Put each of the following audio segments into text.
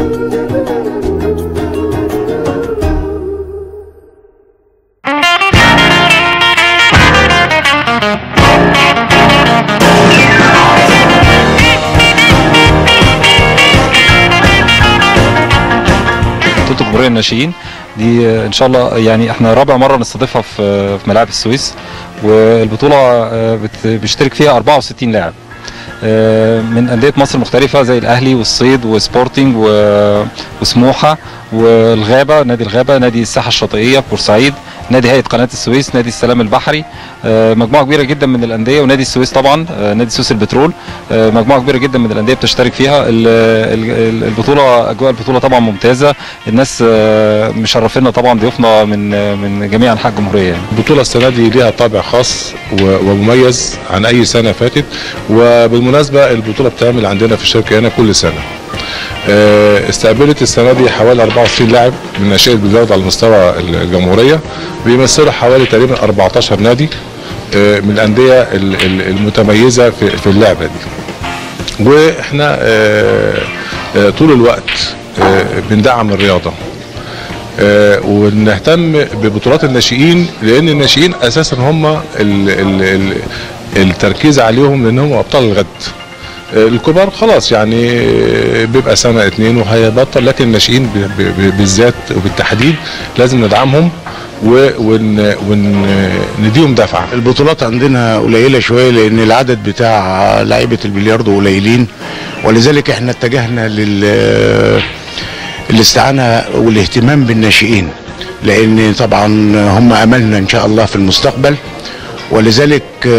بطوله الجمهوريه الناشئين دي آه، ان شاء الله يعني احنا رابع مره نستضيفها في آه، في ملاعب السويس والبطوله آه، بت- بيشترك فيها 64 لاعب آه، من انديه مصر المختلفه زي الاهلي والصيد وسبورتنج و- وسموحه والغابه نادي الغابه نادي الساحه الشاطئيه في بورسعيد نادي هيئه قناه السويس نادي السلام البحري آه، مجموعه كبيره جدا من الانديه ونادي السويس طبعا آه، نادي السويس البترول آه، مجموعه كبيره جدا من الانديه بتشترك فيها ال- ال- البطوله اجواء البطوله طبعا ممتازه الناس آه، مشرفينا طبعا ضيوفنا من آه، من جميع انحاء الجمهوريه يعني. البطولة السنة دي ليها طابع خاص و- ومميز عن أي سنة فاتت وبالمناسبة البطولة بتعمل عندنا في الشركة هنا كل سنة آه، استقبلت السنة دي حوالي 24 لاعب من ناشئة بلياردو على مستوى الجمهورية بيمثلوا حوالي تقريبا 14 نادي آه، من الأندية ال- ال- المتميزة في في اللعبة دي واحنا آه، آه، طول الوقت آه، بندعم الرياضة آه، ونهتم ببطولات الناشئين لان الناشئين اساسا هم ال ال ال التركيز عليهم لان هم ابطال الغد آه، الكبار خلاص يعني آه، بيبقى سنه اتنين وهيبطل لكن الناشئين ب- ب- ب- بالذات وبالتحديد لازم ندعمهم و- ون ون- نديهم دفعه البطولات عندنا قليله شويه لان العدد بتاع لعيبه البلياردو قليلين ولذلك احنا اتجهنا لل الاستعانه والاهتمام بالناشئين لان طبعا هم املنا ان شاء الله في المستقبل ولذلك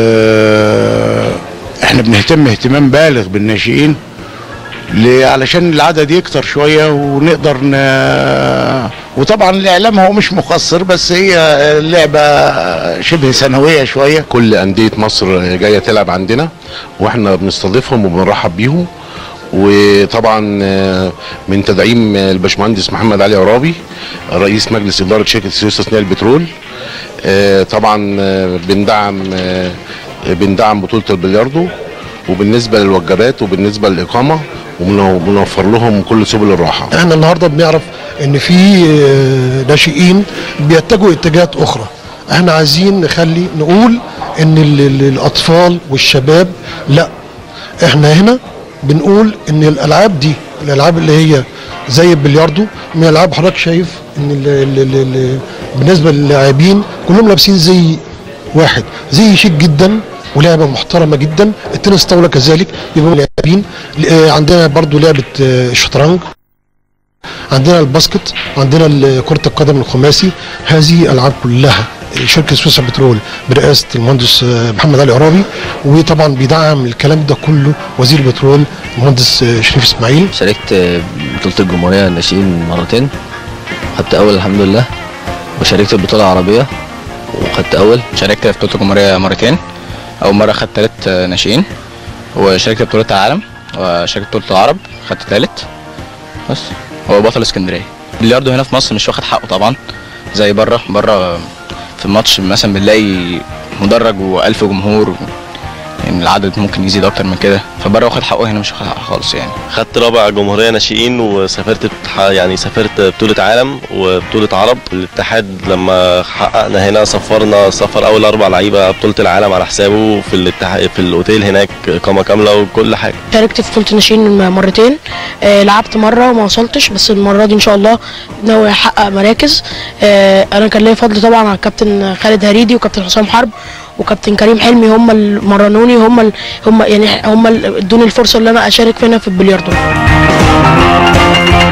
آه، احنا بنهتم اهتمام بالغ بالناشئين ل- علشان العدد يكتر شويه ونقدر ن... وطبعا الاعلام هو مش مقصر بس هي اللعبه شبه سنويه شويه كل أندية مصر جاية تلعب عندنا واحنا بنستضيفهم وبنرحب بيهم وطبعا آه، من تدعيم الباشمهندس محمد علي عرابي رئيس مجلس إدارة شركة السويس تصنيع البترول آه، طبعا آه، بندعم آه، بندعم بطولة البلياردو وبالنسبة للوجبات وبالنسبة للإقامة وبنوفر لهم كل سبل الراحة احنا النهارده بنعرف ان في آه، ناشئين بيتجهوا اتجاهات اخرى احنا عايزين نخلي نقول ان ال- ال- الاطفال والشباب لا احنا هنا بنقول ان الالعاب دي الالعاب اللي هي زي البلياردو من الالعاب حضرتك شايف ان ال ال ال ال بالنسبه للاعبين كلهم لابسين زي واحد زي شيك جدا ولعبه محترمه جدا التنس طاوله كذلك يبقوا لاعبين آه، عندنا برضو لعبه آه، الشطرنج عندنا الباسكت عندنا ال- كرة القدم الخماسي هذه ألعاب كلها شركة سويسرا بترول برئاسة المهندس آه، محمد علي عرابي وطبعا بيدعم الكلام ده كله وزير البترول المهندس آه، شريف اسماعيل شاركت بطولة الجمهورية الناشئين مرتين خدت أول الحمد لله وشاركت البطولة العربية وخدت أول شاركت في بطولة الجمهورية مرتين أول مرة خدت تالت ناشئين وشاركت في بطولة العالم وشاركت بطولة العرب خدت تالت بس هو بطل اسكندرية البلياردو هنا في مصر مش واخد حقه طبعا زي بره بره في الماتش مثلا بنلاقي مدرج وألف جمهور يعني العدد ممكن يزيد أكتر من كده فبره واخد حقه هنا مش واخد حقه خالص يعني خدت رابع جمهورية ناشئين وسافرت بتح- يعني سافرت بطولة عالم وبطولة عرب الاتحاد لما حققنا هنا سفرنا سفر أول أربع لعيبة بطولة العالم على حسابه في الاتحاد في الأوتيل هناك إقامة كاملة وكل حاجة شاركت في بطولة الناشئين مرتين آه، لعبت مرة وما وصلتش بس المرة دي إن شاء الله ناوي أحقق مراكز آه، أنا كان ليا فضل طبعا على الكابتن خالد هريدي وكابتن حسام حرب وكابتن كريم حلمي هم اللي مرنوني هم ال- هم يعني هم اللي ادوني الفرصة اللي أنا أشارك فينا في البلياردو